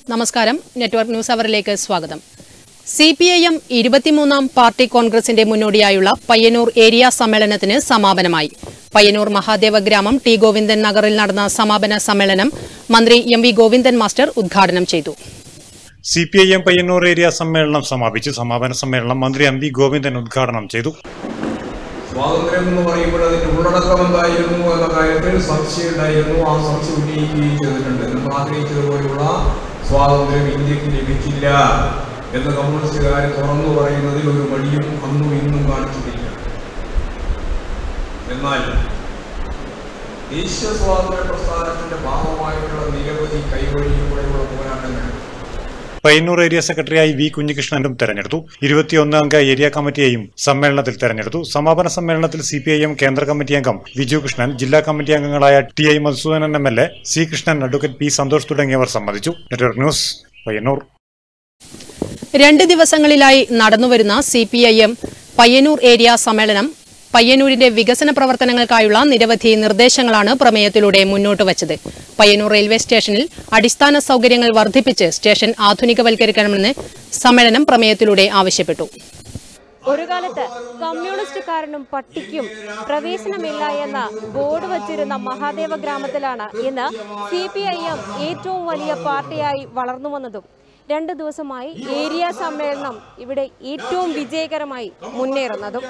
നമസ്കാരം network news അവറിലേക്ക് സ്വാഗതം സി പി ഐ എം ഇരുപത്തിമൂന്നാം പാർട്ടി കോൺഗ്രസിന്റെ മുന്നോടിയായുള്ള പയ്യന്നൂർ ഏരിയ സമ്മേളനത്തിന് സമാപനമായി പയ്യന്നൂർ മഹാദേവ ഗ്രാമം ടി ഗോവിന്ദൻ നഗറിൽ നടന്ന സമാപന സമ്മേളനം മന്ത്രി എം വി ഗോവിന്ദൻ മാസ്റ്റർ ഉദ്ഘാടനം ചെയ്തു C P I M Payyanur area സമ്മേളനം സമാപിച്ചു സമാപന സമ്മേളനം മന്ത്രി എം വി ഗോവിന്ദൻ ഉദ്ഘാടനം ചെയ്തു സ്വാതന്ത്ര്യം എന്ന് പറയുമ്പോൾ അതിന്റെ ഉള്ളടക്കം എന്തായിരുന്നു എന്ന കാര്യത്തിൽ സംശയം ഉണ്ടായിരുന്നു ആ സംശയം ഉന്നയിക്കുകയും ചെയ്തിട്ടുണ്ട് നമ്മൾ ആഗ്രഹിച്ചതുപോലെയുള്ള സ്വാതന്ത്ര്യം ഇന്ത്യക്ക് ലഭിച്ചില്ല എന്ന് കമ്മ്യൂണിസ്റ്റുകാർ തുറന്നു പറയുന്നതിൽ ഒരു മടിയും അന്നും ഇന്നും കാണിച്ചിട്ടില്ല എന്നാൽ ദേശീയ സ്വാതന്ത്ര്യ പ്രസ്ഥാനത്തിന്റെ ഭാഗമായിട്ടുള്ള നിരവധി കൈവഴിയിലൂടെയുള്ള പോരാട്ടങ്ങൾ പയ്യന്നൂർ ഏരിയ സെക്രട്ടറിയായി വി കുഞ്ഞികൃഷ്ണനും തെരഞ്ഞെടുത്തു ഇരുപത്തിയൊന്ന് അംഗ ഏരിയ കമ്മിറ്റിയെയും സമ്മേളനത്തിൽ തെരഞ്ഞെടുത്തു സമാപന സമ്മേളനത്തിൽ സി പി ഐ എം കേന്ദ്ര കമ്മിറ്റി അംഗം വിജു കൃഷ്ണൻ ജില്ലാ കമ്മിറ്റി അംഗങ്ങളായ T I Madhusudanan M L A C Krishnan advocate P Santhosh തുടങ്ങിയവർ സംബന്ധിച്ചു നെറ്റ്വർക്ക് ന്യൂസ് പയ്യന്നൂർ രണ്ട് ദിവസങ്ങളിലായി നടന്നുവരുന്ന C P I M Payyanur area സമ്മേളനം പയ്യന്നൂരിന്റെ വികസന പ്രവർത്തനങ്ങൾക്കായുള്ള നിരവധി നിർദ്ദേശങ്ങളാണ് പ്രമേയത്തിലൂടെ മുന്നോട്ട് വച്ചത് പയ്യന്നൂർ റെയിൽവേ സ്റ്റേഷനിൽ അടിസ്ഥാന സൌകര്യങ്ങൾ വർദ്ധിപ്പിച്ച് സ്റ്റേഷൻ ആധുനികവൽക്കരിക്കണമെന്ന് സമ്മേളനം പ്രമേയത്തിലൂടെ ആവശ്യപ്പെട്ടു ഒരു കാലത്ത് കമ്മ്യൂണിസ്റ്റുകാരനും പട്ടിക്കും പ്രവേശനമില്ല എന്ന ബോർഡ് വച്ചിരുന്ന മഹാദേവ ഗ്രാമത്തിലാണ് ഇന്ന് സി പി ഐ എം ഏറ്റവും വലിയ പാർട്ടിയായി വളർന്നു വന്നതും രണ്ട് ദിവസമായി ഏരിയ സമ്മേളനം ഇവിടെ ഏറ്റവും വിജയകരമായി മുന്നേറുന്നതും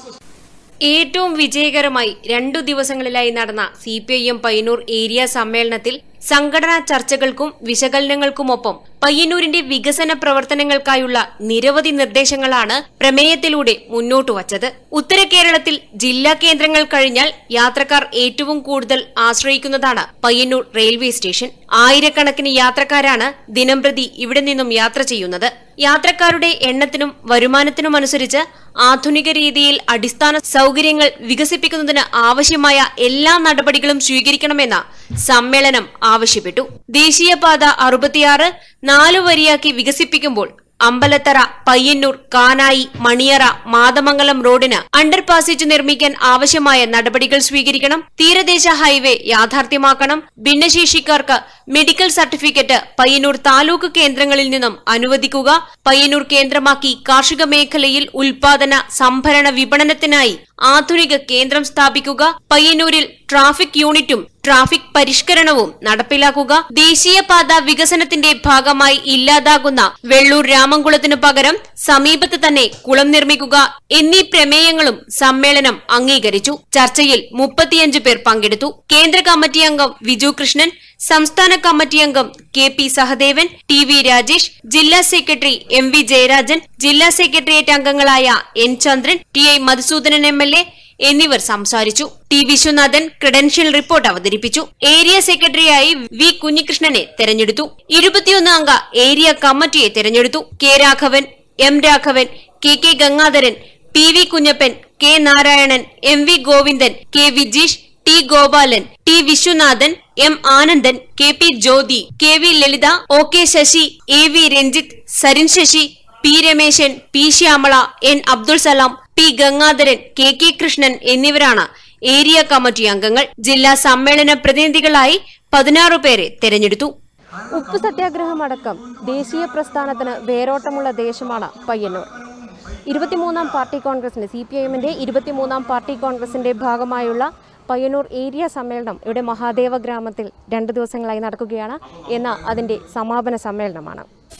ഏറ്റവും വിജയകരമായി രണ്ടു ദിവസങ്ങളിലായി നടന്ന C P I M Payyanur area സമ്മേളനത്തിൽ സംഘടനാ ചർച്ചകൾക്കും വിശകലനങ്ങൾക്കുമൊപ്പം പയ്യന്നൂരിന്റെ വികസന പ്രവർത്തനങ്ങൾക്കായുള്ള നിരവധി നിർദ്ദേശങ്ങളാണ് പ്രമേയത്തിലൂടെ മുന്നോട്ട് വച്ചത് ഉത്തര കേരളത്തിൽ ജില്ലാ കേന്ദ്രങ്ങൾ കഴിഞ്ഞാൽ യാത്രക്കാർ ഏറ്റവും കൂടുതൽ ആശ്രയിക്കുന്നതാണ് പയ്യന്നൂർ റെയിൽവേ സ്റ്റേഷൻ ആയിരക്കണക്കിന് യാത്രക്കാരാണ് ദിനംപ്രതി ഇവിടെ നിന്നും യാത്ര ചെയ്യുന്നത് യാത്രക്കാരുടെ എണ്ണത്തിനും വരുമാനത്തിനുമനുസരിച്ച് ആധുനിക രീതിയിൽ അടിസ്ഥാന സൗകര്യങ്ങൾ വികസിപ്പിക്കുന്നതിന് ആവശ്യമായ എല്ലാ നടപടികളും സ്വീകരിക്കണമെന്ന് സമ്മേളനം ആവശ്യപ്പെട്ടു ദേശീയപാത അറുപത്തിയാറ് നാലു വരിയാക്കി വികസിപ്പിക്കുമ്പോൾ അമ്പലത്തറ പയ്യന്നൂർ കാനായി മണിയറ മാതമംഗലം റോഡിന് അണ്ടർ പാസേജ് നിർമ്മിക്കാൻ ആവശ്യമായ നടപടികൾ സ്വീകരിക്കണം തീരദേശ ഹൈവേ യാഥാർത്ഥ്യമാക്കണം ഭിന്നശേഷിക്കാർക്ക് മെഡിക്കൽ സർട്ടിഫിക്കറ്റ് പയ്യന്നൂർ താലൂക്ക് കേന്ദ്രങ്ങളിൽ നിന്നും അനുവദിക്കുക പയ്യന്നൂർ കേന്ദ്രമാക്കി കാർഷിക മേഖലയിൽ ഉൽപാദന സംഭരണ വിപണനത്തിനായി ആധുനിക കേന്ദ്രം സ്ഥാപിക്കുക പയ്യന്നൂരിൽ ട്രാഫിക് യൂണിറ്റും ട്രാഫിക് പരിഷ്കരണവും നടപ്പിലാക്കുക ദേശീയപാത വികസനത്തിന്റെ ഭാഗമായി ഇല്ലാതാകുന്ന വെള്ളൂർ രാമംകുളത്തിനു പകരം സമീപത്ത് തന്നെ കുളം നിർമ്മിക്കുക എന്നീ പ്രമേയങ്ങളും സമ്മേളനം അംഗീകരിച്ചു ചർച്ചയിൽ മുപ്പത്തിയഞ്ച് പേർ പങ്കെടുത്തു കേന്ദ്ര കമ്മിറ്റി അംഗം വിജു കൃഷ്ണൻ സംസ്ഥാന കമ്മിറ്റി അംഗം K P Sahadevan T V Rajesh ജില്ലാ സെക്രട്ടറി എം വി ജയരാജൻ ജില്ലാ സെക്രട്ടേറിയറ്റ് അംഗങ്ങളായ N Chandran T I Madhusudanan M L A എന്നിവർ സംസാരിച്ചു ടി വിശ്വനാഥൻ ക്രെഡൻഷ്യൽ റിപ്പോർട്ട് അവതരിപ്പിച്ചു ഏരിയ സെക്രട്ടറിയായി വി കുഞ്ഞികൃഷ്ണനെ തെരഞ്ഞെടുത്തു ഇരുപത്തിയൊന്ന് അംഗ ഏരിയ കമ്മിറ്റിയെ തെരഞ്ഞെടുത്തു K Raghavan M Raghavan K K Gangadharan P V Kunhappan K Narayanan M V Govindan K Vijeesh T Gopalan T Viswanathan M Anandan K P Jyothi K V Lalitha O K Sasi A V Ranjith Sarin Sasi P Rameshan P Shyamala N Abdul Salam P Gangadharan K K Krishnan എന്നിവരാണ് area committee അംഗങ്ങൾ ജില്ലാ സമ്മേളന പ്രതിനിധികളായി പതിനാറ് പേരെ തെരഞ്ഞെടുത്തു ഉപ്പ് സത്യാഗ്രഹം അടക്കം ദേശീയ പ്രസ്ഥാനത്തിന് വേരോട്ടമുള്ള ദേശമാണ് പയ്യന്നൂർ ഇരുപത്തിമൂന്നാം പാർട്ടി കോൺഗ്രസിന്റെ സി പി ഐ എമ്മിന്റെ ഇരുപത്തിമൂന്നാം പാർട്ടി കോൺഗ്രസിന്റെ ഭാഗമായുള്ള പയ്യന്നൂർ ഏരിയ സമ്മേളനം ഇവിടെ മഹാദേവ ഗ്രാമത്തിൽ രണ്ട് ദിവസങ്ങളായി നടക്കുകയാണ് എന്ന അതിന്റെ സമാപന സമ്മേളനമാണ്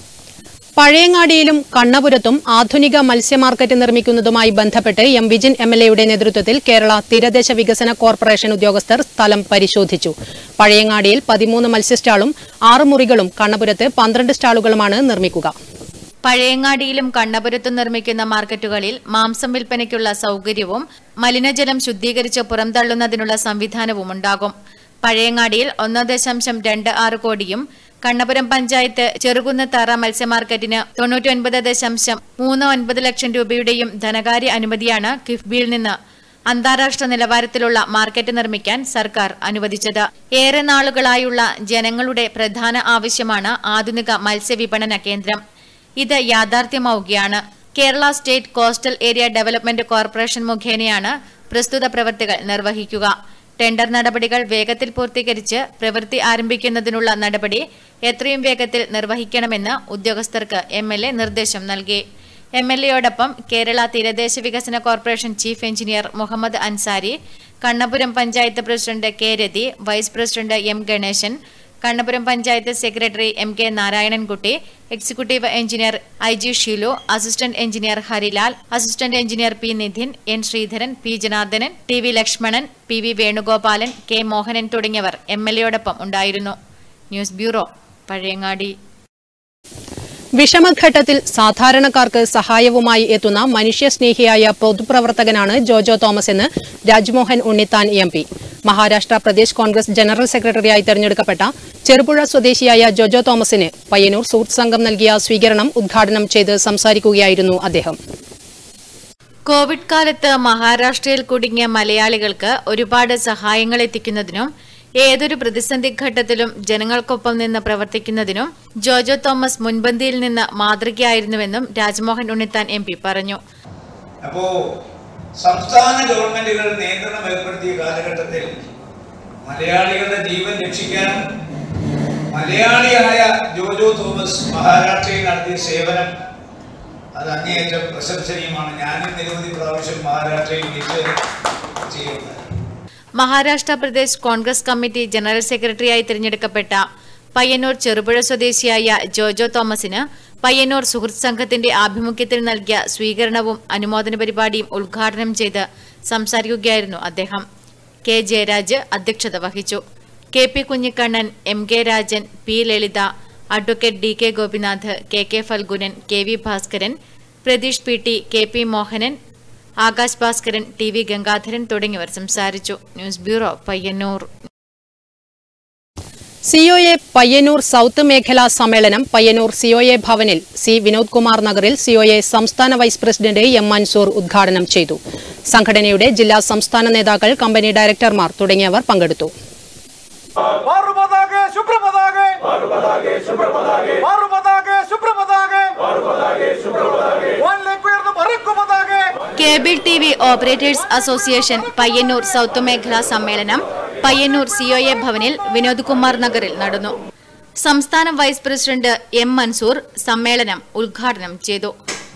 പഴയങ്ങാടിയിലും കണ്ണപുരത്തും ആധുനിക മത്സ്യ മാർക്കറ്റ് നിർമ്മിക്കുന്നതുമായി ബന്ധപ്പെട്ട് എം വിജിൻ എം എൽ എയുടെ നേതൃത്വത്തിൽ കേരള തീരദേശ വികസന കോർപ്പറേഷൻ ഉദ്യോഗസ്ഥർ സ്ഥലം പരിശോധിച്ചു പഴയങ്ങാടിയിൽ പതിമൂന്ന് മത്സ്യ സ്റ്റാളും ആറ് മുറികളും കണ്ണപുരത്ത് പന്ത്രണ്ട് സ്റ്റാളുകളുമാണ് നിർമ്മിക്കുക പഴയങ്ങാടിയിലും കണ്ണപുരത്തും നിർമ്മിക്കുന്ന മാർക്കറ്റുകളിൽ മാംസം വിൽപ്പനയ്ക്കുള്ള സൗകര്യവും മലിനജലം ശുദ്ധീകരിച്ച് പുറംതള്ളുന്നതിനുള്ള സംവിധാനവും ഉണ്ടാകും പഴയങ്ങാടിയിൽ ഒന്ന് ദശാംശം രണ്ട് ആറ് കോടിയും കണ്ണപുരം പഞ്ചായത്ത് ചെറുകുന്നത്തറ മത്സ്യമാർക്കറ്റിന് തൊണ്ണൂറ്റി ഒൻപത് ദശാംശം മൂന്ന് ഒൻപത് ലക്ഷം രൂപയുടെയും ധനകാര്യ അനുമതിയാണ് കിഫ്ബിയിൽ നിന്ന് അന്താരാഷ്ട്ര നിലവാരത്തിലുള്ള മാർക്കറ്റ് നിർമ്മിക്കാൻ സർക്കാർ അനുവദിച്ചത് ഏറെ നാളുകളായുള്ള ജനങ്ങളുടെ പ്രധാന ആവശ്യമാണ് ആധുനിക മത്സ്യവിപണന കേന്ദ്രം ഇത് യാഥാർത്ഥ്യമാവുകയാണ് Kerala state coastal area development corporation മുഖേനയാണ് പ്രസ്തുത പ്രവൃത്തികൾ നിർവഹിക്കുക ടെൻഡർ നടപടികൾ വേഗത്തിൽ പൂർത്തീകരിച്ച് പ്രവൃത്തി ആരംഭിക്കുന്നതിനുള്ള നടപടി എത്രയും വേഗത്തിൽ നിർവഹിക്കണമെന്ന് ഉദ്യോഗസ്ഥർക്ക് എം എൽ എ നിർദ്ദേശം നൽകി എം എൽ എയോടൊപ്പം കേരള തീരദേശ വികസന corporation chief engineer Muhammad Ansari Kannapuram panchayat president K Rathi vice president M Ganesan Kannapuram panchayat secretary M K Narayanankutty executive engineer I G Shilu assistant engineer Harilal assistant engineer P Nidhin N Sreedharan P Janardanan T V Lakshmanan P V Venugopalan K Mohanan തുടങ്ങിയവർ M L എയോടൊപ്പം ഉണ്ടായിരുന്നു news bureau Pazhayangadi വിഷമഘട്ടത്തിൽ സാധാരണക്കാർക്ക് സഹായവുമായി എത്തുന്ന മനുഷ്യസ്നേഹിയായ പൊതുപ്രവർത്തകനാണ് Jojo Thomas എന്ന് Rajmohan Unnithan M P Maharashtra Pradesh Congress general സെക്രട്ടറിയായി തെരഞ്ഞെടുക്കപ്പെട്ട ചെറുപുഴ സ്വദേശിയായ ജോജോ തോമസിന് പയ്യന്നൂർ സുഹൃത്ത് സംഘം നൽകിയ സ്വീകരണം ഉദ്ഘാടനം ചെയ്ത് സംസാരിക്കുകയായിരുന്നു അദ്ദേഹം കോവിഡ് കാലത്ത് മഹാരാഷ്ട്രയിൽ കുടുങ്ങിയ മലയാളികൾക്ക് ഒരുപാട് സഹായങ്ങൾ എത്തിക്കുന്നതിനും ഏതൊരു പ്രതിസന്ധി ഘട്ടത്തിലും ജനങ്ങൾക്കൊപ്പം നിന്ന് പ്രവർത്തിക്കുന്നതിനും ജോജോ തോമസ് മുൻപന്തിയിൽ നിന്ന് മാതൃകയായിരുന്നുവെന്നും രാജ്മോഹൻ ഉണ്ണിത്താൻ എം പറഞ്ഞു അപ്പോ സംസ്ഥാന ഗവൺമെന്റുകൾ നിയന്ത്രണം ഏർപ്പെടുത്തിയ കാലഘട്ടത്തിൽ മലയാളികളുടെ ജീവൻ രക്ഷിക്കാൻ മലയാളിയായ ജോജോ തോമസ് മഹാരാഷ്ട്രയിൽ നടത്തിയ സേവനം അത് അങ്ങേയറ്റം പ്രശംസനീയമാണ് ഞാനും നിരവധി പ്രാവശ്യം മഹാരാഷ്ട്രയിൽ വിസിറ്റ് ചെയ്യുന്നത് മഹാരാഷ്ട്ര പ്രദേശ് കോൺഗ്രസ് കമ്മിറ്റി ജനറൽ സെക്രട്ടറിയായി തിരഞ്ഞെടുക്കപ്പെട്ട പയ്യന്നൂർ ചെറുപുഴ സ്വദേശിയായ ജോജോ തോമസിന് പയ്യന്നൂർ സുഹൃത്ത് സംഘത്തിന്റെ ആഭിമുഖ്യത്തിൽ നൽകിയ സ്വീകരണവും അനുമോദന പരിപാടിയും ഉദ്ഘാടനം ചെയ്ത് സംസാരിക്കുകയായിരുന്നു അദ്ദേഹം കെ ജയരാജ് അധ്യക്ഷത വഹിച്ചു K P Kunhikannan M K Rajan P Lalitha advocate D K Gopinath K K Phalgunan K V Bhaskaran Pratheesh P T K P Mohanan Akash Bhaskaran T V Gangadharan തുടങ്ങിയവർ സംസാരിച്ചു news bureau Payyanur COA Payyanur south മേഖലാ സമ്മേളനം പയ്യന്നൂർ സിഒഎ ഭവനിൽ സി വിനോദ് കുമാർ നഗറിൽ സിഒഎ സംസ്ഥാന വൈസ് പ്രസിഡന്റ് എം മൻസൂർ ഉദ്ഘാടനം ചെയ്തു സംഘടനയുടെ ജില്ലാ സംസ്ഥാന നേതാക്കൾ കമ്പനി ഡയറക്ടർമാർ തുടങ്ങിയവർ പങ്കെടുത്തു മാറുപതാകെ ശുഭ്രപതാകെ മാറുപതാകെ ശുഭ്രപതാകെ മാറുപതാകെ ശുഭ്രപതാകെ മാറുപതാകെ ശുഭ്രപതാകെ വാനിലേക്ക് ഉയർന്നു പറക്കുപതാകെ cable T V operators association Payyanur south മേഖലാ സമ്മേളനം പയ്യന്നൂർ സിഒഎ ഭവനിൽ വിനോദ് കുമാർ നഗറിൽ നടന്നു സംസ്ഥാന വൈസ് പ്രസിഡന്റ് എം മൻസൂർ സമ്മേളനം ഉദ്ഘാടനം ചെയ്തു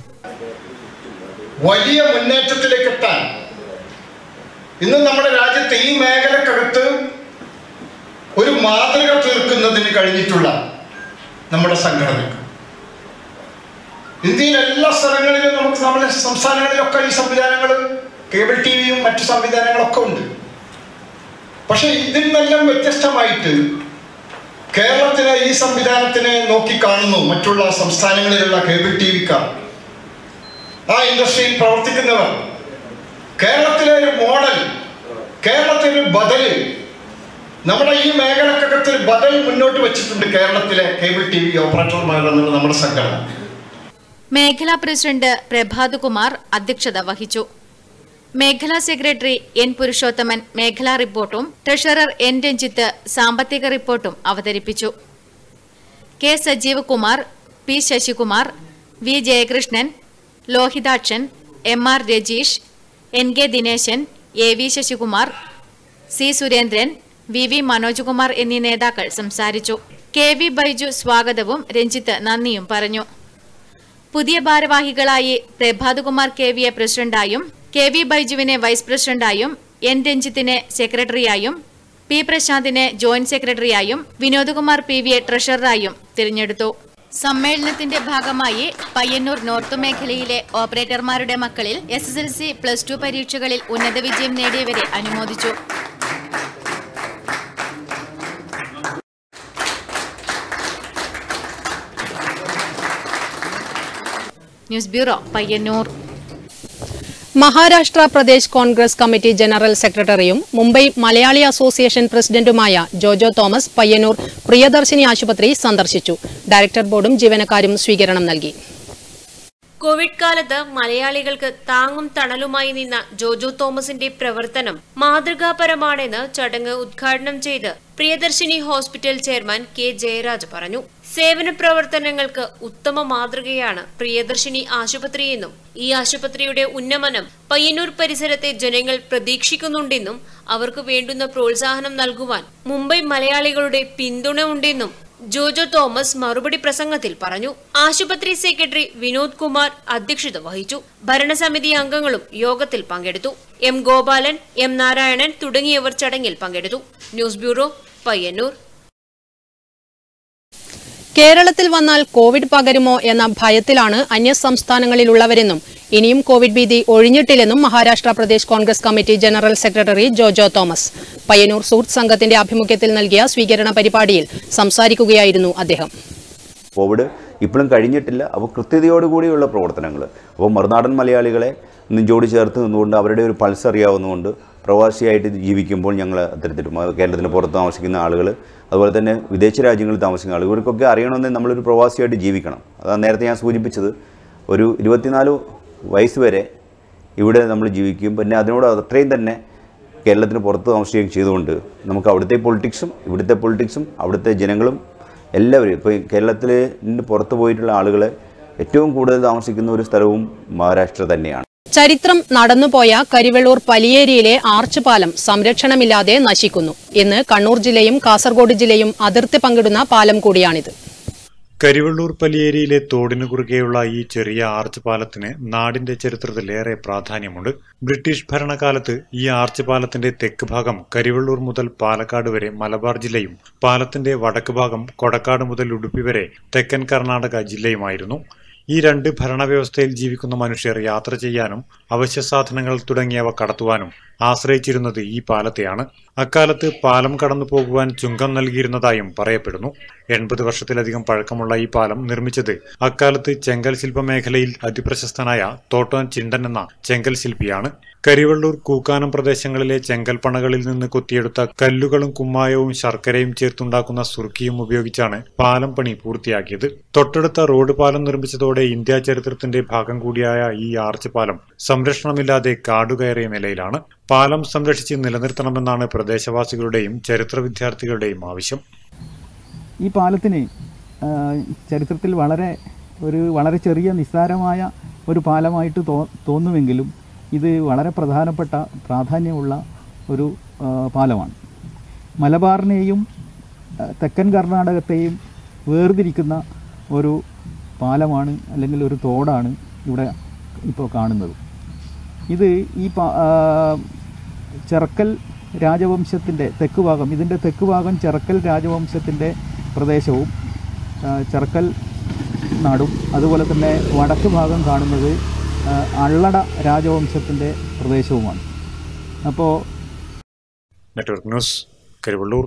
വലിയ മുന്നേറ്റത്തിലേക്ക് എത്താൻ ഇന്ന് നമ്മുടെ രാജ്യത്തെ ഈ മേഖലക്കകത്ത് ഒരു മാതൃക തീർക്കുന്നതിന് കഴിഞ്ഞിട്ടുള്ള നമ്മുടെ സംഘടനക്ക് ഇന്ത്യയിൽ എല്ലാ സ്ഥലങ്ങളിലും നമുക്ക് നമ്മുടെ സംസ്ഥാനങ്ങളിലൊക്കെ ഈ സംവിധാനങ്ങൾ കേബിൾ ടി വിയും മറ്റു സംവിധാനങ്ങളൊക്കെ ഉണ്ട് പക്ഷെ ഇതിൽ നിന്നെല്ലാം വ്യത്യസ്തമായിട്ട് കേരളത്തിലെ ഈ സംവിധാനത്തിനെ നോക്കിക്കാണുന്നു മറ്റുള്ള സംസ്ഥാനങ്ങളിലുള്ള കേബിൾ ടി വിക്കാർ ആ ഇൻഡസ്ട്രിയിൽ പ്രവർത്തിക്കുന്നവർ കേരളത്തിലെ ഒരു മോഡൽ കേരളത്തിലെ ഒരു ബദല് നമ്മുടെ ഈ മേഖലക്കകത്ത് ഒരു ബദൽ മുന്നോട്ട് വെച്ചിട്ടുണ്ട് കേരളത്തിലെ കേബിൾ ടി വി ഓപ്പറേറ്റർമാർ എന്നുള്ള നമ്മുടെ സംഘടന മേഖലാ പ്രസിഡന്റ് പ്രഭാത് കുമാർ അധ്യക്ഷത വഹിച്ചു മേഖലാ സെക്രട്ടറി എൻ പുരുഷോത്തമൻ മേഖലാ റിപ്പോർട്ടും ട്രഷറർ എൻ രഞ്ജിത്ത് സാമ്പത്തിക റിപ്പോർട്ടും അവതരിപ്പിച്ചു K Sajeev Kumar P Sasikumar V Jayakrishnan Lohithakshan M R Rajeesh N K Dineshan A V Sasikumar C Surendran V V Manojkumar എന്നീ നേതാക്കൾ സംസാരിച്ചു കെ വി ബൈജു സ്വാഗതവും രഞ്ജിത്ത് നന്ദിയും പറഞ്ഞു പുതിയ ഭാരവാഹികളായി പ്രഭാത്കുമാർ കെ വിയെ പ്രസിഡന്റായും കെ വി ബൈജുവിനെ വൈസ് പ്രസിഡന്റായും എൻ രഞ്ജിത്തിനെ സെക്രട്ടറിയായും പി പ്രശാന്തിനെ ജോയിന്റ് സെക്രട്ടറിയായും വിനോദ്കുമാർ പി വിയെ ട്രഷററായും തിരഞ്ഞെടുത്തു സമ്മേളനത്തിന്റെ ഭാഗമായി പയ്യന്നൂർ നോർത്ത് മേഖലയിലെ ഓപ്പറേറ്റർമാരുടെ മക്കളിൽ S S L C plus two പരീക്ഷകളിൽ ഉന്നത വിജയം നേടിയവരെ അനുമോദിച്ചു news bureau Payyanur Maharashtra Pradesh Congress committee general സെക്രട്ടറിയും മുംബൈ മലയാളി അസോസിയേഷൻ പ്രസിഡന്റുമായ ജോജോ തോമസ് പയ്യന്നൂർ പ്രിയദർശിനി ആശുപത്രി സന്ദർശിച്ചു ഡയറക്ടർ ബോർഡും ജീവനക്കാരും സ്വീകരണം നൽകി കോവിഡ് കാലത്ത് മലയാളികൾക്ക് താങ്ങും തണലുമായി നിന്ന ജോജോ തോമസിന്റെ പ്രവർത്തനം മാതൃകാപരമാണെന്ന് ചടങ്ങ് ഉദ്ഘാടനം ചെയ്ത് Priyadarshini hospital chairman K Jayaraj പറഞ്ഞു സേവന പ്രവർത്തനങ്ങൾക്ക് ഉത്തമ മാതൃകയാണ് പ്രിയദർശിനി ആശുപത്രിയെന്നും ഈ ആശുപത്രിയുടെ ഉന്നമനം പയ്യന്നൂർ പരിസരത്തെ ജനങ്ങൾ പ്രതീക്ഷിക്കുന്നുണ്ടെന്നും അവർക്ക് വേണ്ടുന്ന പ്രോത്സാഹനം നൽകുവാൻ മുംബൈ മലയാളികളുടെ പിന്തുണ ഉണ്ടെന്നും ജോജോ തോമസ് മറുപടി പ്രസംഗത്തിൽ പറഞ്ഞു ആശുപത്രി സെക്രട്ടറി വിനോദ് കുമാർ അധ്യക്ഷത വഹിച്ചു ഭരണസമിതി അംഗങ്ങളും യോഗത്തിൽ പങ്കെടുത്തു എം ഗോപാലൻ എം നാരായണൻ തുടങ്ങിയവർ ചടങ്ങിൽ പങ്കെടുത്തു ന്യൂസ് ബ്യൂറോ പയ്യന്നൂർ കേരളത്തിൽ വന്നാൽ കോവിഡ് പകരുമോ എന്ന ഭയത്തിലാണ് അന്യസംസ്ഥാനങ്ങളിലുള്ളവരെന്നും ഇനിയും കോവിഡ് ഭീതി ഒഴിഞ്ഞിട്ടില്ലെന്നും Maharashtra Pradesh Congress committee general secretary Jojo Thomas Payyanur suit സംഘത്തിന്റെ ആഭിമുഖ്യത്തിൽ നൽകിയ സ്വീകരണ പരിപാടിയിൽ സംസാരിക്കുകയായിരുന്നു അദ്ദേഹം കോവിഡ് ഇപ്പോഴും കഴിഞ്ഞിട്ടില്ല അപ്പോൾ കൃത്യതയോടുകൂടിയുള്ള പ്രവർത്തനങ്ങൾ അപ്പോൾ മറുനാടൻ മലയാളികളെ നെഞ്ചോട് ചേർത്ത് നിന്നുകൊണ്ട് അവരുടെ ഒരു പൾസ് അറിയാവുന്നതുകൊണ്ട് പ്രവാസിയായിട്ട് ജീവിക്കുമ്പോൾ ഞങ്ങൾ അത്തരത്തിൽ മ- കേരളത്തിന് പുറത്ത് താമസിക്കുന്ന ആളുകൾ അതുപോലെ തന്നെ വിദേശ രാജ്യങ്ങളിൽ താമസിക്കുന്ന ആളുകൾ ഇവർക്കൊക്കെ അറിയണമെങ്കിൽ നമ്മളൊരു പ്രവാസിയായിട്ട് ജീവിക്കണം അതാണ് നേരത്തെ ഞാൻ സൂചിപ്പിച്ചത് ഒരു ഇരുപത്തിനാല് വയസ്സ് വരെ ഇവിടെ നമ്മൾ ജീവിക്കും പിന്നെ അതിനോട് അത്രയും തന്നെ കേരളത്തിന് പുറത്ത് താമസിക്കുകയും ചെയ്തുകൊണ്ട് നമുക്ക് അവിടുത്തെ പൊളിറ്റിക്സും ഇവിടുത്തെ പൊളിറ്റിക്സും അവിടുത്തെ ജനങ്ങളും എല്ലാവരും ഇപ്പോൾ കേരളത്തിൽ പുറത്ത് പോയിട്ടുള്ള ആളുകൾ ഏറ്റവും കൂടുതൽ താമസിക്കുന്ന ഒരു സ്ഥലവും മഹാരാഷ്ട്ര തന്നെയാണ് ചരിത്രം നടന്നുപോയ കരിവെള്ളൂർ പലിയേരിയിലെ ആർച്ച് പാലം സംരക്ഷണമില്ലാതെ നശിക്കുന്നു ഇന്ന് കണ്ണൂർ ജില്ലയും കാസർഗോഡ് ജില്ലയും അതിർത്തി പങ്കിടുന്ന പാലം കൂടിയാണിത് കരിവള്ളൂർ പലിയേരിയിലെ തോടിനു കുറുകെയുള്ള ഈ ചെറിയ ആർച്ച് പാലത്തിന് നാടിന്റെ ചരിത്രത്തിൽ ഏറെ പ്രാധാന്യമുണ്ട് ബ്രിട്ടീഷ് ഭരണകാലത്ത് ഈ ആർച്ച് പാലത്തിന്റെ തെക്ക് ഭാഗം കരിവള്ളൂർ മുതൽ പാലക്കാട് വരെ മലബാർ ജില്ലയും പാലത്തിന്റെ വടക്ക് ഭാഗം കൊടക്കാട് മുതൽ ഉടുപ്പി വരെ തെക്കൻ കർണാടക ജില്ലയുമായിരുന്നു ഈ രണ്ട് ഭരണവ്യവസ്ഥയിൽ ജീവിക്കുന്ന മനുഷ്യർ യാത്ര ചെയ്യാനും അവശ്യ സാധനങ്ങൾ തുടങ്ങിയവ കടത്തുവാനും ആശ്രയിച്ചിരുന്നത് ഈ പാലത്തെയാണ് അക്കാലത്ത് പാലം കടന്നു പോകുവാൻ ചുങ്കം നൽകിയിരുന്നതായും പറയപ്പെടുന്നു എൺപത് വർഷത്തിലധികം പഴക്കമുള്ള ഈ പാലം നിർമ്മിച്ചത് അക്കാലത്ത് ചെങ്കൽ ശില്പ മേഖലയിൽ അതിപ്രശസ്തനായ തോട്ടോൻ ചിണ്ടൻ എന്ന ചെങ്കൽ ശില്പിയാണ് കരിവള്ളൂർ കൂക്കാനം പ്രദേശങ്ങളിലെ ചെങ്കൽപ്പണകളിൽ നിന്ന് കൊത്തിയെടുത്ത കല്ലുകളും കുമ്മായവും ശർക്കരയും ചേർത്തുണ്ടാക്കുന്ന സുർക്കിയും ഉപയോഗിച്ചാണ് പാലം പണി പൂർത്തിയാക്കിയത് തൊട്ടടുത്ത റോഡ് പാലം നിർമ്മിച്ചതോടെ ഇന്ത്യ ചരിത്രത്തിന്റെ ഭാഗം കൂടിയായ ഈ ആർച്ച് പാലം സംരക്ഷണമില്ലാതെ കാടുകയറിയ നിലയിലാണ് പാലം സംരക്ഷിച്ച് നിലനിർത്തണമെന്നാണ് പ്രദേശവാസികളുടെയും ചരിത്ര വിദ്യാർത്ഥികളുടെയും ആവശ്യം ഈ പാലത്തിന് ആ, ചരിത്രത്തിൽ വളരെ ഒരു വളരെ ചെറിയ നിസ്സാരമായ ഒരു പാലമായിട്ട് തോ തോന്നുമെങ്കിലും ഇത് വളരെ പ്രധാനപ്പെട്ട പ്രാധാന്യമുള്ള ഒരു ആ, പാലമാണ് മലബാറിനെയും ആ, തെക്കൻ കർണാടകത്തെയും വേർതിരിക്കുന്ന ഒരു പാലമാണ് അല്ലെങ്കിൽ ഒരു തോടാണ് ഇവിടെ ഇപ്പോൾ കാണുന്നത് ഇത് ഈ പാ- ആ, ചെറക്കൽ രാജവംശത്തിൻ്റെ തെക്ക് ഭാഗം ഇതിൻ്റെ തെക്ക് ഭാഗം ചെറക്കൽ രാജവംശത്തിൻ്റെ പ്രദേശവും ആ, ചെറക്കൽ നാടും അതുപോലെ തന്നെ വടക്ക് ഭാഗം കാണുന്നത് ആ, അള്ളട രാജവംശത്തിൻ്റെ പ്രദേശവുമാണ് അപ്പോൾ നെറ്റ്വർക്ക് ന്യൂസ് കരിവള്ളൂർ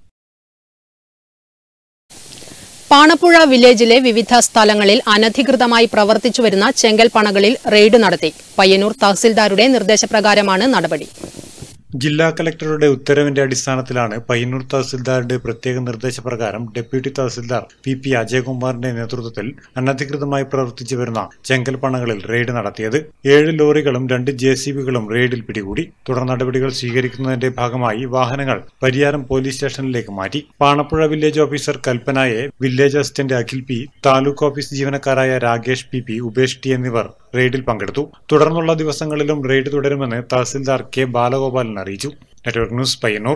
പാണപ്പുഴ വില്ലേജിലെ വിവിധ സ്ഥലങ്ങളിൽ അനധികൃതമായി പ്രവർത്തിച്ചു വരുന്ന ചെങ്കൽ പണകളിൽ റെയ്ഡ് നടത്തി പയ്യന്നൂർ തഹസിൽദാരുടെ നിർദ്ദേശപ്രകാരമാണ് നടപടി ജില്ലാ കലക്ടറുടെ ഉത്തരവിന്റെ അടിസ്ഥാനത്തിലാണ് പയ്യന്നൂർ തഹസിൽദാരുടെ പ്രത്യേക നിർദ്ദേശപ്രകാരം ഡെപ്യൂട്ടി തഹസിൽദാർ പി പി അജയകുമാറിന്റെ നേതൃത്വത്തിൽ അനധികൃതമായി പ്രവർത്തിച്ചു വരുന്ന ചെങ്കൽപ്പണകളിൽ റെയ്ഡ് നടത്തിയത് ഏഴ് ലോറികളും രണ്ട് ജെ സി ബികളും റെയ്ഡിൽ പിടികൂടി തുടർ നടപടികൾ സ്വീകരിക്കുന്നതിന്റെ ഭാഗമായി വാഹനങ്ങൾ പരിയാരം പോലീസ് സ്റ്റേഷനിലേക്ക് മാറ്റി പാണപ്പുഴ വില്ലേജ് ഓഫീസർ കൽപ്പനയെ village assistant Akhil P taluk office ജീവനക്കാരായ Rakesh P P Upesh T എന്നിവർ റെയ്ഡിൽ പങ്കെടുത്തു തുടർന്നുള്ള ദിവസങ്ങളിലും റെയ്ഡ് തുടരുമെന്ന് തഹസിൽദാർ കെ ബാലഗോപാലൻ അറിയിച്ചു നെറ്റ്വർക്ക് ന്യൂസ് പയ്യന്നൂർ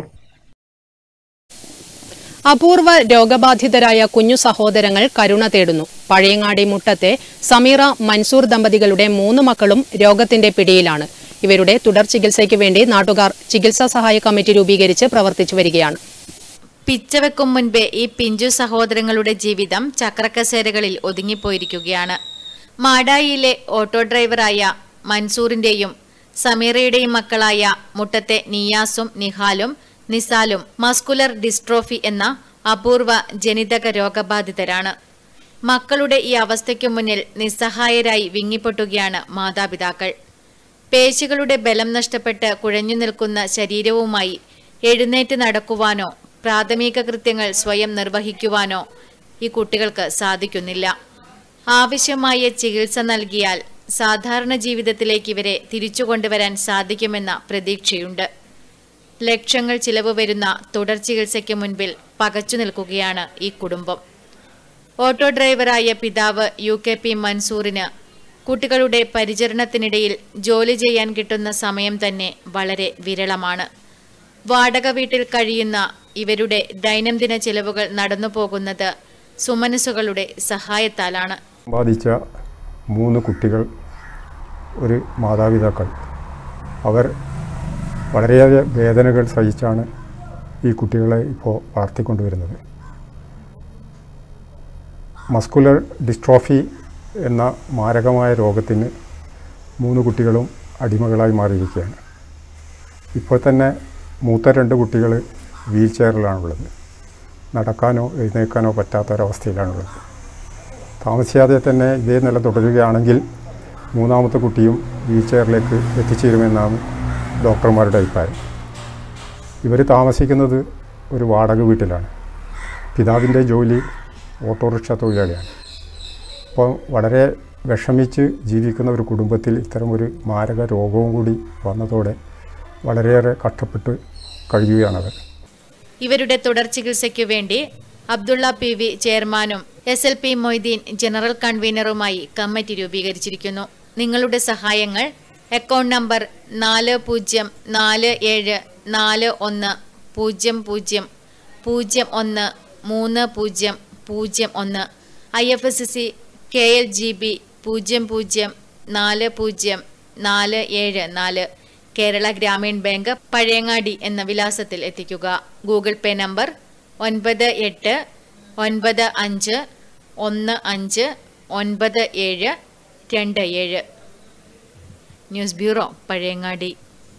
അപൂർവ രോഗബാധിതരായ കുഞ്ഞു സഹോദരങ്ങൾ കരുണ തേടുന്നു പഴയങ്ങാടി മുട്ടത്തെ സമീറ മൻസൂർ ദമ്പതികളുടെ മൂന്ന് മക്കളും രോഗത്തിന്റെ പിടിയിലാണ് ഇവരുടെ തുടർ ചികിത്സയ്ക്ക് വേണ്ടി നാട്ടുകാർ ചികിത്സാ സഹായ കമ്മിറ്റി രൂപീകരിച്ച് പ്രവർത്തിച്ചു വരികയാണ് പിച്ചവെക്കും മുൻപേ ഈ പിഞ്ചു സഹോദരങ്ങളുടെ ജീവിതം ചക്രക്കസേരകളിൽ ഒതുങ്ങിപ്പോയിരിക്കുകയാണ് മാടായിയിലെ ഓട്ടോ ഡ്രൈവറായ മൻസൂറിന്റെയും സമീറയുടെയും മക്കളായ മുട്ടത്തെ നിയാസും നിഹാലും നിസാലും മസ്കുലർ ഡിസ്ട്രോഫി എന്ന അപൂർവ ജനിതക രോഗബാധിതരാണ് മക്കളുടെ ഈ അവസ്ഥയ്ക്കു മുന്നിൽ നിസ്സഹായരായി വിങ്ങിപ്പൊട്ടുകയാണ് മാതാപിതാക്കൾ പേശികളുടെ ബലം നഷ്ടപ്പെട്ട് കുഴഞ്ഞു നിൽക്കുന്ന ശരീരവുമായി എഴുന്നേറ്റ് നടക്കുവാനോ പ്രാഥമിക കൃത്യങ്ങൾ സ്വയം നിർവഹിക്കുവാനോ ഈ കുട്ടികൾക്ക് സാധിക്കുന്നില്ല ആവശ്യമായ ചികിത്സ നൽകിയാൽ സാധാരണ ജീവിതത്തിലേക്ക് ഇവരെ തിരിച്ചു കൊണ്ടുവരാൻ സാധിക്കുമെന്ന പ്രതീക്ഷയുണ്ട് ലക്ഷങ്ങൾ ചിലവ് വരുന്ന തുടർ ചികിത്സയ്ക്ക് മുൻപിൽ പകച്ചു നിൽക്കുകയാണ് ഈ കുടുംബം ഓട്ടോ ഡ്രൈവറായ പിതാവ് യു കെ പി മൻസൂറിന് കുട്ടികളുടെ പരിചരണത്തിനിടയിൽ ജോലി ചെയ്യാൻ കിട്ടുന്ന സമയം തന്നെ വളരെ വിരളമാണ് വാടക വീട്ടിൽ കഴിയുന്ന ഇവരുടെ ദൈനംദിന ചിലവുകൾ നടന്നു പോകുന്നത് സുമനസുകളുടെ സഹായത്താലാണ് ബാധിച്ച മൂന്ന് കുട്ടികൾ ഒരു മാതാപിതാക്കൾ അവർ വളരെയേറെ വേദനകൾ സഹിച്ചാണ് ഈ കുട്ടികളെ ഇപ്പോൾ വളർത്തിക്കൊണ്ടുവരുന്നത് മസ്കുലർ ഡിസ്ട്രോഫി എന്ന മാരകമായ രോഗത്തിന് മൂന്ന് കുട്ടികളും അടിമകളായി മാറിയിരിക്കുകയാണ് ഇപ്പോൾ തന്നെ മൂത്ത രണ്ട് കുട്ടികൾ വീൽ ചെയറിലാണുള്ളത് നടക്കാനോ എഴുന്നേൽക്കാനോ പറ്റാത്ത ഒരവസ്ഥയിലാണുള്ളത് താമസിയാതെ തന്നെ ഇതേ നില തുടരുകയാണെങ്കിൽ മൂന്നാമത്തെ കുട്ടിയും വീൽ ചെയറിലേക്ക് എത്തിച്ചേരുമെന്നാണ് ഡോക്ടർമാരുടെ അഭിപ്രായം ഇവർ താമസിക്കുന്നത് ഒരു വാടക വീട്ടിലാണ് പിതാവിൻ്റെ ജോലി ഓട്ടോറിക്ഷ തൊഴിലാളിയാണ് അപ്പോൾ വളരെ വിഷമിച്ച് ജീവിക്കുന്ന ഒരു കുടുംബത്തിൽ ഇത്തരമൊരു മാരക രോഗവും കൂടി വന്നതോടെ വളരെയേറെ കഷ്ടപ്പെട്ട് കഴിയുകയാണവർ ഇവരുടെ തുടർ ചികിത്സയ്ക്കു വേണ്ടി അബ്ദുള്ള പി വി ചെയർമാനും S L P Moideen general കൺവീനറുമായി കമ്മിറ്റി രൂപീകരിച്ചിരിക്കുന്നു നിങ്ങളുടെ സഹായങ്ങൾ അക്കൗണ്ട് നമ്പർ നാല് പൂജ്യം നാല് ഏഴ് നാല് ഒന്ന് പൂജ്യം പൂജ്യം പൂജ്യം ഒന്ന് മൂന്ന് പൂജ്യം പൂജ്യം ഒന്ന് I F S C K L G B പൂജ്യം പൂജ്യം നാല് പൂജ്യം നാല് ഏഴ് നാല് കേരള ഗ്രാമീൺ ബാങ്ക് പഴയങ്ങാടി എന്ന വിലാസത്തിൽ എത്തിക്കുക ഗൂഗിൾ പേ നമ്പർ ഒൻപത് എട്ട് ഒൻപത് അഞ്ച് ഒന്ന് അഞ്ച് ഒൻപത് ഏഴ് രണ്ട് ഏഴ് ന്യൂസ് ബ്യൂറോ പഴയങ്ങാടി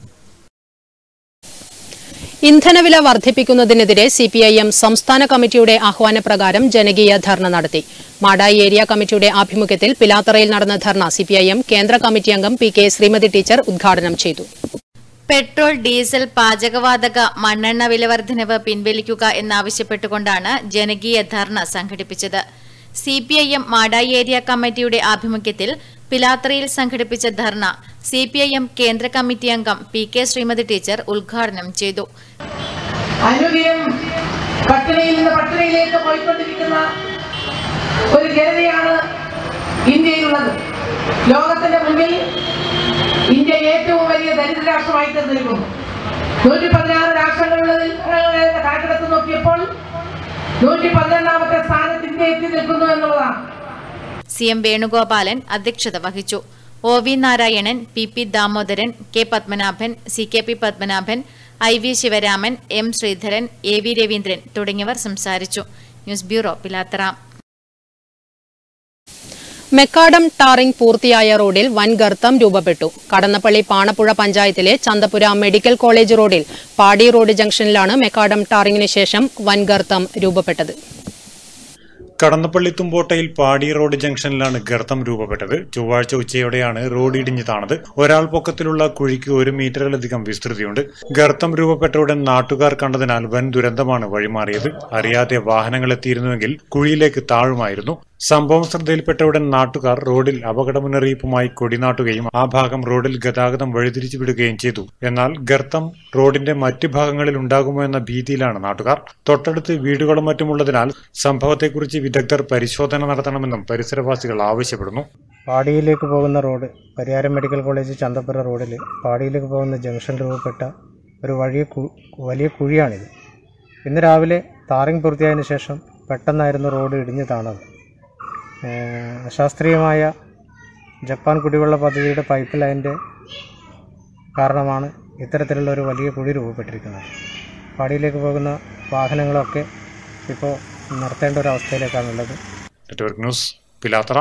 ഇന്ധനവില വർദ്ധിപ്പിക്കുന്നതിനെതിരെ സി പി ഐ എം സംസ്ഥാന കമ്മിറ്റിയുടെ ആഹ്വാനപ്രകാരം ജനകീയ ധർണ നടത്തി മാടായി ഏരിയ കമ്മിറ്റിയുടെ ആഭിമുഖ്യത്തിൽ പിലാത്തറയിൽ നടന്ന ധർണ സി പി ഐ എം കേന്ദ്ര കമ്മിറ്റി അംഗം പി കെ ശ്രീമതി ടീച്ചർ ഉദ്ഘാടനം ചെയ്തു പെട്രോൾ ഡീസൽ പാചകവാതക മണ്ണെണ്ണ വില വർധനവ് പിൻവലിക്കുക എന്നാവശ്യപ്പെട്ടുകൊണ്ടാണ് ജനകീയ ധർണ സംഘടിപ്പിച്ചത് C P I M Madayi area കമ്മിറ്റിയുടെ ആഭിമുഖ്യത്തിൽ പിലാത്രയിൽ സംഘടിപ്പിച്ച ധർണ സി പി ഐ എം കേന്ദ്ര കമ്മിറ്റി അംഗം പി കെ ശ്രീമതി ടീച്ചർ ഉദ്ഘാടനം ചെയ്തു അനുദിനം പട്ടിണിയിൽ നിന്ന് പട്ടിണിയിലേക്ക് പോയിക്കൊണ്ടിരിക്കുന്ന ഒരു ജനതയാണ് ഇന്ത്യയിലുള്ളത് ലോകത്തിന്റെ മുമ്പിൽ ഇന്ത്യ ഏറ്റവും വലിയ ദരിദ്ര രാഷ്ട്രമായി തീർന്നിരിക്കുന്നു നൂറ്റി പതിനാറ് രാഷ്ട്രങ്ങളിൽ കണക്കെടുത്ത് നോക്കിയപ്പോൾ നൂറ്റി പതിനെണ്ണാമത്തെ സ്ഥാനത്ത് ഇന്ത്യ എത്തി നിൽക്കുന്നു എന്നുള്ളതാണ് സി എം വേണുഗോപാലൻ അധ്യക്ഷത വഹിച്ചു O V Narayanan P P Damodaran K Padmanabhan C K P Padmanabhan I V Sivaraman M Sreedharan A V Raveendran തുടങ്ങിയവർ സംസാരിച്ചു news bureau Pilathara macadam tarring പൂർത്തിയായ റോഡിൽ വൻ ഗർത്തം രൂപപ്പെട്ടു കടന്നപ്പള്ളി പാണപ്പുഴ പഞ്ചായത്തിലെ ചന്തപുര മെഡിക്കൽ കോളേജ് റോഡിൽ പാടി റോഡ് ജംഗ്ഷനിലാണ് മെക്കാഡം ടാറിംഗിന് ശേഷം വൻ ഗർത്തം രൂപപ്പെട്ടത് കടന്നപ്പള്ളി തുമ്പോട്ടയിൽ പാടി റോഡ് ജംഗ്ഷനിലാണ് ഗർത്തം രൂപപ്പെട്ടത് ചൊവ്വാഴ്ച ഉച്ചയോടെയാണ് റോഡ് ഇടിഞ്ഞു താണത് ഒരാൾ പൊക്കത്തിലുള്ള കുഴിക്ക് ഒരു മീറ്ററിലധികം വിസ്തൃതിയുണ്ട് ഗർത്തം രൂപപ്പെട്ട ഉടൻ നാട്ടുകാർ കണ്ടതിനാൽ വൻ ദുരന്തമാണ് വഴിമാറിയത് അറിയാതെ വാഹനങ്ങൾ എത്തിയിരുന്നുവെങ്കിൽ കുഴിയിലേക്ക് താഴുമായിരുന്നു സംഭവം ശ്രദ്ധയിൽപ്പെട്ട ഉടൻ നാട്ടുകാർ റോഡിൽ അപകട മുന്നറിയിപ്പുമായി കൊടിനാട്ടുകയും ആ ഭാഗം റോഡിൽ ഗതാഗതം വഴിതിരിച്ചു വിടുകയും ചെയ്തു എന്നാൽ ഗർത്തം റോഡിന്റെ മറ്റു ഭാഗങ്ങളിൽ ഉണ്ടാകുമോ എന്ന ഭീതിയിലാണ് നാട്ടുകാർ തൊട്ടടുത്ത് വീടുകളും മറ്റുമുള്ളതിനാൽ സംഭവത്തെക്കുറിച്ച് വിദഗ്ധർ പരിശോധന നടത്തണമെന്നും പരിസരവാസികൾ ആവശ്യപ്പെടുന്നു പാടിയിലേക്ക് പോകുന്ന road Pariyaram medical college Chanthappura റോഡിൽ പാടിയിലേക്ക് പോകുന്ന ജംഗ്ഷൻ രൂപപ്പെട്ട ഒരു വഴിയ കു- വലിയ കുഴിയാണിത് ഇന്ന് രാവിലെ താറിങ് പൂർത്തിയായതിനു ശേഷം പെട്ടെന്നായിരുന്നു റോഡ് ഇടിഞ്ഞു താണത് ഏഹ് അശാസ്ത്രീയമായ ജപ്പാൻ കുടിവെള്ള പദ്ധതിയുടെ പൈപ്പ് ലൈൻ്റെ കാരണമാണ് ഇത്തരത്തിലുള്ള ഒരു വലിയ കുഴി രൂപപ്പെട്ടിരിക്കുന്നത് പാടിയിലേക്ക് പോകുന്ന വാഹനങ്ങളൊക്കെ ഇപ്പോൾ നിർത്തേണ്ട ഒരു അവസ്ഥയിലേക്കാണുള്ളത് network news Pilathara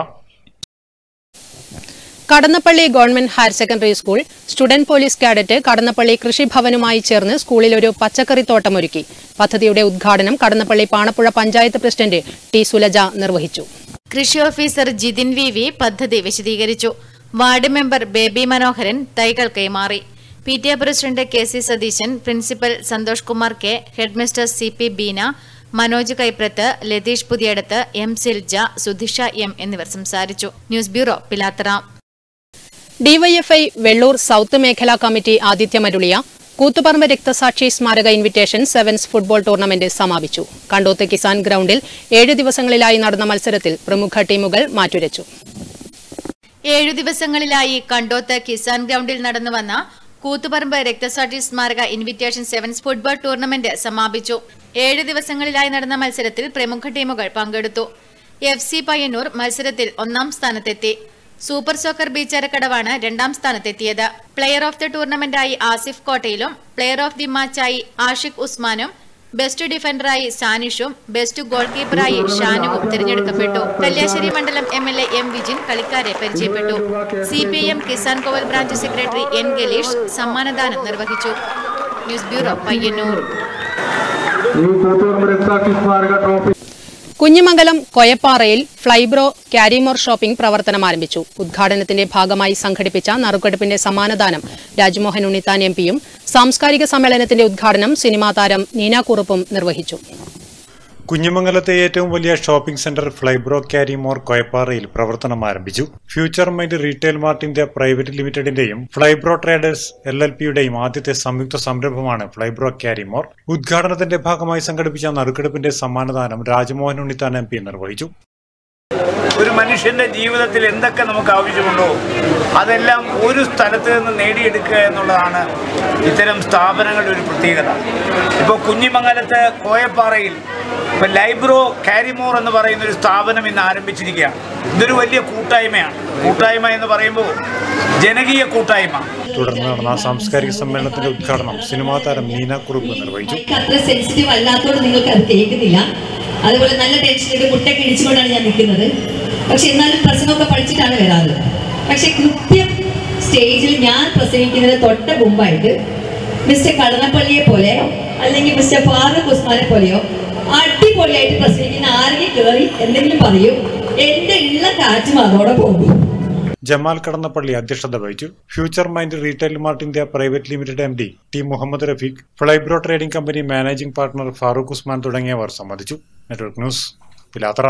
Kadannappally government higher secondary school student police cadet Kadannappally കൃഷിഭവനുമായി ചേർന്ന് സ്കൂളിൽ ഒരു പച്ചക്കറിത്തോട്ടം ഒരുക്കി പദ്ധതിയുടെ ഉദ്ഘാടനം കടന്നപ്പള്ളി പാണപ്പുഴ പഞ്ചായത്ത് പ്രസിഡന്റ് ടി സുലജ നിർവഹിച്ചു കൃഷി ഓഫീസർ ജിതിൻ വി വി പദ്ധതി വിശദീകരിച്ചു വാർഡ് മെമ്പർ ബേബി മനോഹരൻ തൈകൾ കൈമാറി P T A president K C Satheesan principal Santhosh Kumar K headmaster C P Beena Manoj Kaiprath Latheesh Puthiyadath M Silja Sudhisha M എന്നിവർ സംസാരിച്ചു news bureau Pilathara DYFI Vellur south മേഖലാ കമ്മിറ്റി ആതിഥ്യമരുളിയ കൂത്തുപറമ്പ് രക്തസാക്ഷി സ്മാരക ഇൻവിറ്റേഷൻ സെവൻസ് ഫുട്ബോൾ ടൂർണമെന്റ് സമാപിച്ചു കണ്ടോത്ത് കിസാൻ ഗ്രൌണ്ടിൽ ഏഴ് ദിവസങ്ങളിലായി നടന്ന മത്സരത്തിൽ പ്രമുഖ ടീമുകൾ മാറ്റുരച്ചു ഏഴു ദിവസങ്ങളിലായി കണ്ടോത്ത് കിസാൻ ഗ്രൗണ്ടിൽ നടന്നുവന്ന കൂത്തുപറമ്പ് രക്തസാക്ഷി സ്മാരക ഇൻവിറ്റേഷൻ സെവൻസ് ഫുട്ബോൾ ടൂർണമെന്റ് സമാപിച്ചു ഏഴ് ദിവസങ്ങളിലായി നടന്ന മത്സരത്തിൽ പ്രമുഖ ടീമുകൾ പങ്കെടുത്തു എഫ് സി പയ്യന്നൂർ മത്സരത്തിൽ ഒന്നാം സ്ഥാനത്തെത്തി സൂപ്പർ സോക്കർ ബീച്ചരക്കടവാണ് രണ്ടാം സ്ഥാനത്തെത്തിയത് പ്ലെയർ ഓഫ് ദി ടൂർണമെന്റായി ആസിഫ് കോട്ടയിലും പ്ലെയർ ഓഫ് ദി മാച്ചായി ആഷിഖ് ഉസ്മാനും ബെസ്റ്റ് ഡിഫൻഡറായി സാനിഷും ബെസ്റ്റ് ഗോൾ കീപ്പറായി ഷാനുവും തിരഞ്ഞെടുക്കപ്പെട്ടു കല്യാശ്ശേരി മണ്ഡലം M L A M Vijin കളിക്കാരെ പരിചയപ്പെട്ടു C P M Kisan Koval branch secretary N Galeesh സമ്മാനദാനം നിർവഹിച്ചു ന്യൂസ് ബ്യൂറോ പയ്യന്നൂർ ഈ കൂത്തുപറമ്പ് രക്താക്ഷി സ്മാരക ട്രോഫി കുഞ്ഞിമംഗലം കൊയപ്പാറയിൽ ഫ്ലൈബ്രോ കാരിമോർ ഷോപ്പിംഗ് പ്രവർത്തനം ആരംഭിച്ചു ഉദ്ഘാടനത്തിന്റെ ഭാഗമായി സംഘടിപ്പിച്ച നറുക്കെടുപ്പിന്റെ സമ്മാനദാനം രാജ്മോഹൻ ഉണ്ണിത്താൻ എം പിയും സാംസ്കാരിക സമ്മേളനത്തിന്റെ ഉദ്ഘാടനം സിനിമാ താരം നീന കുറുപ്പും നിർവഹിച്ചു കുഞ്ഞിമംഗലത്തെ ഏറ്റവും വലിയ ഷോപ്പിംഗ് സെന്റർ ഫ്ലൈബ്രോ കാരിമോർ കൊയപ്പാറയിൽ പ്രവർത്തനം ആരംഭിച്ചു ഫ്യൂച്ചർ മൈൻഡ് റീറ്റെയിൽ മാർട്ടിന്റെ പ്രൈവറ്റ് ലിമിറ്റഡിന്റെയും ഫ്ലൈബ്രോ ട്രേഡേഴ്സ് എൽ എൽ പിയുടെയും ആദ്യത്തെ സംയുക്ത സംരംഭമാണ് ഫ്ലൈബ്രോ കാരിമോർ ഉദ്ഘാടനത്തിന്റെ ഭാഗമായി സംഘടിപ്പിച്ച നറുക്കെടുപ്പിന്റെ സമ്മാനദാനം രാജ്മോഹൻ ഉണ്ണിത്താൻ എം പി നിർവഹിച്ചു ഒരു മനുഷ്യന്റെ ജീവിതത്തിൽ എന്തൊക്കെ നമുക്ക് ആവശ്യമുണ്ടോ അതെല്ലാം ഒരു സ്ഥലത്ത് നിന്ന് നേടിയെടുക്കുക എന്നുള്ളതാണ് ഇത്തരം സ്ഥാപനങ്ങളുടെ ഒരു പ്രത്യേകത ഇപ്പോൾ കുഞ്ഞിമംഗലത്ത് കോയപ്പാറയിൽ ഇപ്പോൾ ലൈബ്രോ കാരിമോർ എന്ന് പറയുന്ന ഒരു സ്ഥാപനം ഇന്ന് ആരംഭിച്ചിരിക്കുകയാണ് ഇതൊരു വലിയ കൂട്ടായ്മയാണ് കൂട്ടായ്മ എന്ന് പറയുമ്പോൾ ജനകീയ കൂട്ടായ്മ തുടർന്ന് നടന്ന സാംസ്കാരിക സമ്മേളനത്തിന്റെ ഉദ്ഘാടനം സിനിമാ താരം നീന കുറുപ്പ് നിർവഹിച്ചു അത്ര സെൻസിറ്റീവ് അല്ലാത്തതുകൊണ്ട് നിങ്ങൾക്ക് അത് കേൾക്കുന്നില്ല അതുപോലെ നല്ല ടെൻഷനിട്ട് മുട്ടൊക്കെ ഇടിച്ചുകൊണ്ടാണ് ഞാൻ നിൽക്കുന്നത് പക്ഷെ എന്നാലും പ്രസംഗമൊക്കെ പഠിച്ചിട്ടാണ് വരാറ് പക്ഷെ കൃത്യം സ്റ്റേജിൽ ഞാൻ പ്രസംഗിക്കുന്നതിന് തൊട്ട മുമ്പായിട്ട് മിസ്റ്റർ കടന്നപ്പള്ളിയെ പോലെ അല്ലെങ്കിൽ മിസ്റ്റർ ഫാറൂഖ് ഉസ്മാനെ പോലെയോ അടിപൊളിയായിട്ട് പ്രസംഗിക്കുന്ന ആരെങ്കിലും കയറി എന്തെങ്കിലും പറയൂ എന്റെ ഉള്ള കാറ്റും അതോടെ പോകും ജമാൽ കടന്നപ്പള്ളി അധ്യക്ഷത വഹിച്ചു future mind retail mart India private limited M D T Muhammad Rafeeq Flybro trading company managing partner Farooq Usman തുടങ്ങിയവർ സംബന്ധിച്ചു നെറ്റ്വർക്ക് ന്യൂസ് പിലാത്തറ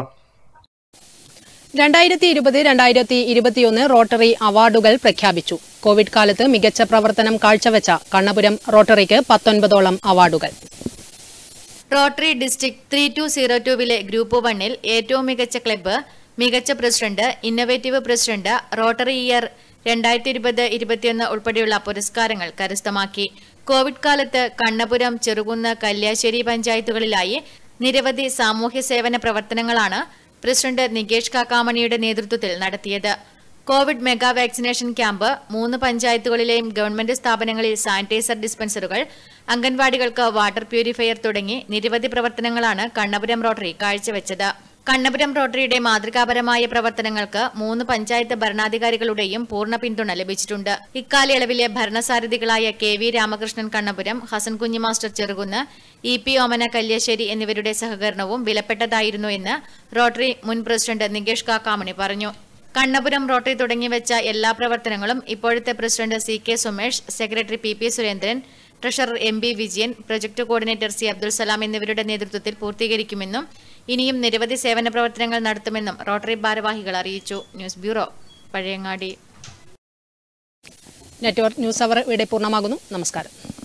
രണ്ടായിരത്തി ഇരുപത് രണ്ടായിരത്തി ഇരുപത്തിയൊന്ന് റോട്ടറി അവാർഡുകൾ പ്രഖ്യാപിച്ചു കോവിഡ് കാലത്ത് മികച്ച പ്രവർത്തനം കാഴ്ചവെച്ച കണ്ണപുരം റോട്ടറിക്ക് പത്തൊൻപതോളം അവാർഡുകൾ Rotary district three two zero ടുവിലെ ഗ്രൂപ്പ് വണ്ണിൽ ഏറ്റവും മികച്ച ക്ലബ്ബ് മികച്ച president innovative president Rotary year രണ്ടായിരത്തി ഇരുപത് ഇരുപത്തിയൊന്ന് ഉൾപ്പെടെയുള്ള പുരസ്കാരങ്ങൾ കരസ്ഥമാക്കി കോവിഡ് കാലത്ത് കണ്ണപുരം ചെറുകുന്ന് കല്യാശ്ശേരി പഞ്ചായത്തുകളിലായി നിരവധി സാമൂഹ്യ സേവന പ്രവർത്തനങ്ങളാണ് പ്രസിഡന്റ് നികേഷ് കാക്കാമണിയുടെ നേതൃത്വത്തിൽ നടത്തിയത് കോവിഡ് മെഗാ വാക്സിനേഷൻ ക്യാമ്പ് മൂന്ന് പഞ്ചായത്തുകളിലെയും ഗവൺമെന്റ് സ്ഥാപനങ്ങളിൽ സാനിറ്റൈസർ ഡിസ്പെൻസറുകൾ അംഗൻവാടികൾക്ക് വാട്ടർ പ്യൂരിഫയർ തുടങ്ങി നിരവധി പ്രവർത്തനങ്ങളാണ് കണ്ണപുരം റോട്ടറി കാഴ്ചവെച്ചത് കണ്ണപുരം റോട്ടറിയുടെ മാതൃകാപരമായ പ്രവർത്തനങ്ങൾക്ക് മൂന്ന് പഞ്ചായത്ത് ഭരണാധികാരികളുടെയും പൂർണ്ണ പിന്തുണ ലഭിച്ചിട്ടുണ്ട് ഇക്കാലയളവിലെ ഭരണസാരഥികളായ K V Ramakrishnan Kannapuram Hasan Kunhi master Cherukunnu E P Omana Kalliasseri എന്നിവരുടെ സഹകരണവും വിലപ്പെട്ടതായിരുന്നു എന്ന് റോട്ടറി മുൻ പ്രസിഡന്റ് നികേഷ് കാക്കാമണി പറഞ്ഞു കണ്ണപുരം റോട്ടറി തുടങ്ങിവെച്ച എല്ലാ പ്രവർത്തനങ്ങളും ഇപ്പോഴത്തെ president C K Sumesh secretary P P Surendran treasurer M B Vijayan project coordinator C Abdul Salam എന്നിവരുടെ നേതൃത്വത്തിൽ പൂർത്തീകരിക്കുമെന്നും ഇനിയും നിരവധി സേവന പ്രവർത്തനങ്ങൾ നടത്തുമെന്നും റോട്ടറി ഭാരവാഹികൾ അറിയിച്ചു news bureau Pazhayangadi network news hour ഇവിടെ പൂർണ്ണമാകുന്നു നമസ്കാരം